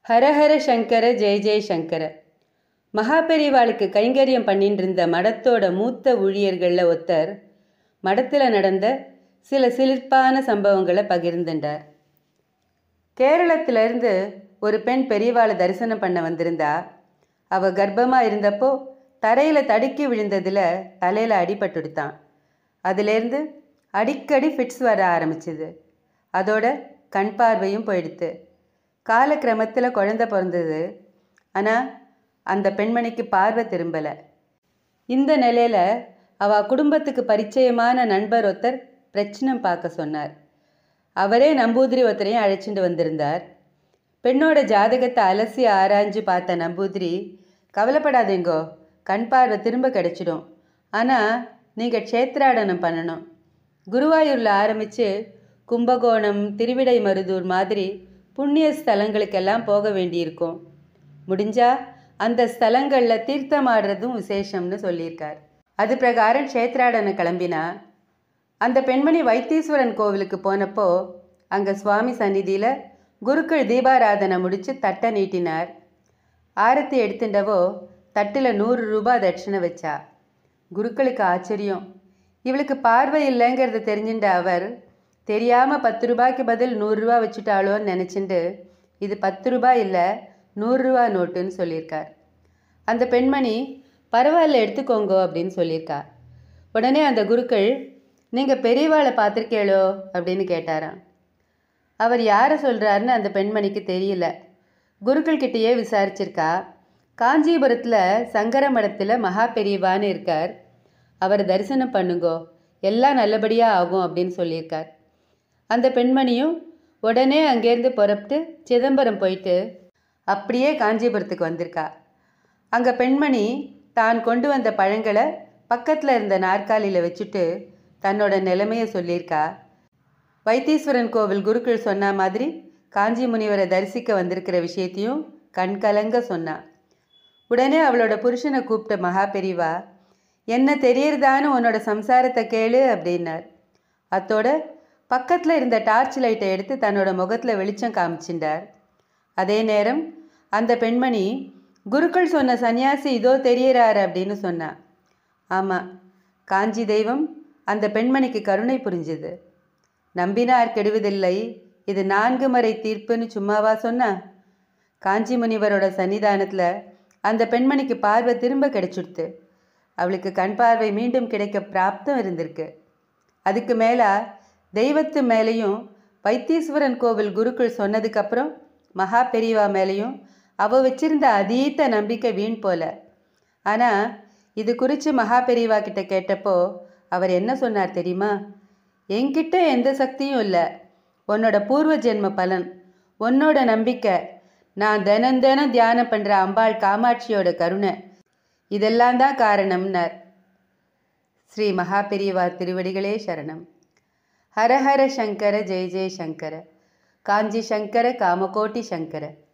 ஹரஹர சங்கர ஜெய ஜெய சங்கர மகாபெரிவாளுக்கு கைங்கரியம் பண்ணிட்டு இருந்த மடத்தோட மூத்த ஊழியர்களில் ஒருத்தர் மடத்தில் நடந்த சில சிலிர்ப்பான சம்பவங்களை பகிர்ந்துட்டார் கேரளத்திலிருந்து ஒரு பெண் பெரியவாளை தரிசனம் பண்ண வந்திருந்தா அவ கர்ப்பமாக இருந்தப்போ தரையில் தடுக்கி விழுந்ததில் தலையில் அடிபட்டுடுத்தான் அதுலேருந்து அடிக்கடி ஃபிட்ஸ் வர ஆரம்பிச்சுது அதோட கண் பார்வையும் போயிடுத்து காலக்கிரமத்தில் குழந்தை பிறந்தது ஆனால் அந்த பெண்மணிக்கு பார்வை திரும்பலை இந்த நிலையில் அவ குடும்பத்துக்கு பரிச்சயமான நண்பர் ஒருத்தர் பிரச்சனை பார்க்க சொன்னார் அவரே நம்பூதிரி ஒருத்தரையும் அழைச்சிட்டு வந்திருந்தார் பெண்ணோட ஜாதகத்தை அலசி ஆராய்ஞ்சு பார்த்த நம்பூதிரி கவலைப்படாதீங்கோ கண் பார்வை திரும்ப கிடைச்சிடும் ஆனால் நீங்கள் க்ஷேத்ராடனம் பண்ணணும் குருவாயூரில் ஆரம்பித்து கும்பகோணம் திருவிடை மருதூர் மாதிரி புண்ணிய ஸ்தலங்களுக்கெல்லாம் போக வேண்டியிருக்கும் முடிஞ்சா அந்த ஸ்தலங்களில் தீர்த்தமாடுறதும் விசேஷம்னு சொல்லியிருக்கார் அது பிரகாரம் க்ஷேத்ராடனை கிளம்பினா அந்த பெண்மணி வைத்தீஸ்வரன் கோவிலுக்கு போனப்போ அங்கே சுவாமி சந்நிதியில் குருக்கள் தீபாராதனை முடித்து தட்டை நீட்டினார் ஆரத்தி எடுத்துட்டவோ தட்டில் நூறு ரூபாய் தட்சிணை வச்சா குருக்களுக்கு ஆச்சரியம் இவளுக்கு பார்வை இல்லைங்கிறத தெரிஞ்சுட்ட அவர் தெரியாமல் பத்து ரூபாய்க்கு பதில் நூறுரூவா வச்சுட்டாளோன்னு நினச்சிண்டு இது பத்து ரூபாய் இல்லை நூறுரூவா நோட்டுன்னு சொல்லியிருக்கார் அந்த பெண்மணி பரவாயில்ல எடுத்துக்கோங்கோ அப்படின்னு சொல்லியிருக்கா உடனே அந்த குருக்கள் நீங்கள் பெரியவாளை பார்த்துருக்கேளோ அப்படின்னு கேட்டாராம் அவர் யாரை சொல்கிறாருன்னு அந்த பெண்மணிக்கு தெரியல குருக்கள் கிட்டேயே விசாரிச்சிருக்கா காஞ்சிபுரத்தில் சங்கர மடத்தில் மகா பெரியவான்னு இருக்கார் அவர் தரிசனம் பண்ணுங்கோ எல்லாம் நல்லபடியாக ஆகும் அப்படின்னு சொல்லியிருக்கார் அந்த பெண்மணியும் உடனே அங்கேருந்து புறப்பட்டு சிதம்பரம் போயிட்டு அப்படியே காஞ்சிபுரத்துக்கு வந்திருக்கா அங்கே பெண்மணி தான் கொண்டு வந்த பழங்களை பக்கத்தில் இருந்த நாற்காலியில் வச்சுட்டு தன்னோட நிலைமையை சொல்லியிருக்கா வைத்தீஸ்வரன் கோவில் குருக்கள் சொன்ன மாதிரி காஞ்சி முனிவரை தரிசிக்க வந்திருக்கிற விஷயத்தையும் கண்கலங்க சொன்னான் உடனே அவளோட புருஷனை கூப்பிட்ட மகா பெரிவா என்ன தெரியறதான்னு உன்னோட சம்சாரத்தை கேளு அப்படின்னார் அத்தோட பக்கத்தில் இருந்த டார்ச் லைட்டை எடுத்து தன்னோட முகத்தில் வெளிச்சம் காமிச்சின்றார் அதே நேரம் அந்த பெண்மணி குருக்கள் சொன்ன சன்னியாசி இதோ தெரியறாரு அப்படின்னு சொன்னான் ஆமாம் காஞ்சி தெய்வம் அந்த பெண்மணிக்கு கருணை புரிஞ்சுது நம்பினார் கெடுவதில்லை இது நான்கு முறை தீர்ப்புன்னு சும்மாவா சொன்னா காஞ்சி முனிவரோட சன்னிதானத்தில் அந்த பெண்மணிக்கு பார்வை திரும்ப கிடைச்சுடுத்து அவளுக்கு கண் பார்வை மீண்டும் கிடைக்க பிராப்தம் இருந்திருக்கு அதுக்கு மேலே தெய்வத்து மேலேயும் வைத்தீஸ்வரன் கோவில் குருக்கள் சொன்னதுக்கப்புறம் மகா பெரியவா மேலேயும் அவ வச்சிருந்த அதீத்த நம்பிக்கை வீண் போல ஆனால் இது குறித்து மகா பெரியவா கிட்ட கேட்டப்போ அவர் என்ன சொன்னார் தெரியுமா என்கிட்ட எந்த சக்தியும் இல்லை உன்னோட பூர்வ ஜென்ம பலன் உன்னோட நம்பிக்கை நான் தினம் தினம் தியானம் பண்ணுற அம்பாள் காமாட்சியோட கருணை இதெல்லாம் தான் காரணம்னார் ஸ்ரீ மகா பெரியவா திருவடிகளே சரணம் ஹரஹர சங்கர ஜெய ஜெய சங்கர காஞ்சி சங்கர காமகோட்டி சங்கர